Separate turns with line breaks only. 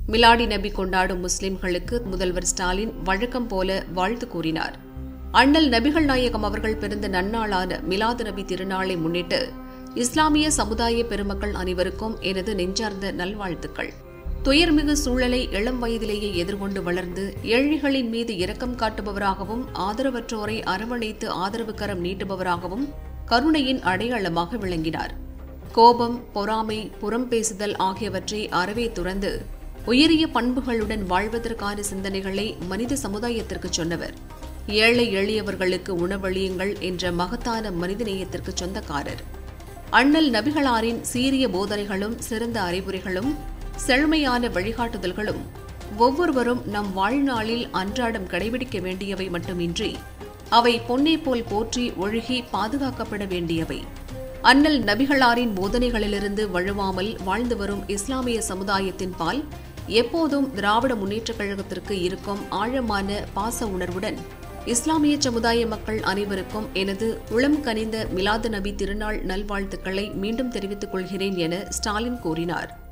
மிலாடி நபி கொண்டாடும் முஸ்லிம்களுக்கு முதல்வர் ஸ்டாலின் வழக்கம் போல வாழ்த்து கூறினார் அண்ணல் நபிகள் நாயகம் அவர்கள் பிறந்த நன்னாளான மிலாது நபி திருநாளை முன்னிட்டு இஸ்லாமிய சமுதாய பெருமக்கள் அனைவருக்கும் எனது நெஞ்சார்ந்த நல்வாழ்த்துக்கள் துயர்மிகு சூழலை இளம் வயதிலேயே எதிர்கொண்டு வளர்ந்து ஏழைகளின் மீது இரக்கம் காட்டுபவராகவும் ஆதரவற்றோரை அரவணைத்து ஆதரவு கரம் நீட்டுபவராகவும் கருணையின் அடையாளமாக விளங்கினார் கோபம் பொறாமை புறம் பேசுதல் ஆகியவற்றை அறவே துறந்து உயரிய பண்புகளுடன் வாழ்வதற்கான சிந்தனைகளை மனித சமுதாயத்திற்கு சொன்னவர் ஏழை எளியவர்களுக்கு உணவளியுங்கள் என்ற மகத்தான மனிதநேயத்திற்கு சொந்தக்காரர் அண்ணல் நபிகளாரின் சீரிய போதனைகளும் சிறந்த அறிவுரைகளும் செழுமையான வழிகாட்டுதல்களும் ஒவ்வொருவரும் நம் வாழ்நாளில் அன்றாடம் கடைபிடிக்க வேண்டியவை மட்டுமின்றி அவை பொன்னே போல் போற்றி ஒழுகி பாதுகாக்கப்பட வேண்டியவை அண்ணல் நபிகளாரின் போதனைகளிலிருந்து வழுவாமல் வாழ்ந்து வரும் இஸ்லாமிய சமுதாயத்தின் பால் எப்போதும் திராவிட முன்னேற்றக் கழகத்திற்கு இருக்கும் ஆழமான பாச உணர்வுடன் இஸ்லாமிய சமுதாய மக்கள் அனைவருக்கும் எனது உளம் கனிந்த மிலாது நபி திருநாள் நல்வாழ்த்துக்களை மீண்டும் தெரிவித்துக் கொள்கிறேன் என ஸ்டாலின் கூறினார்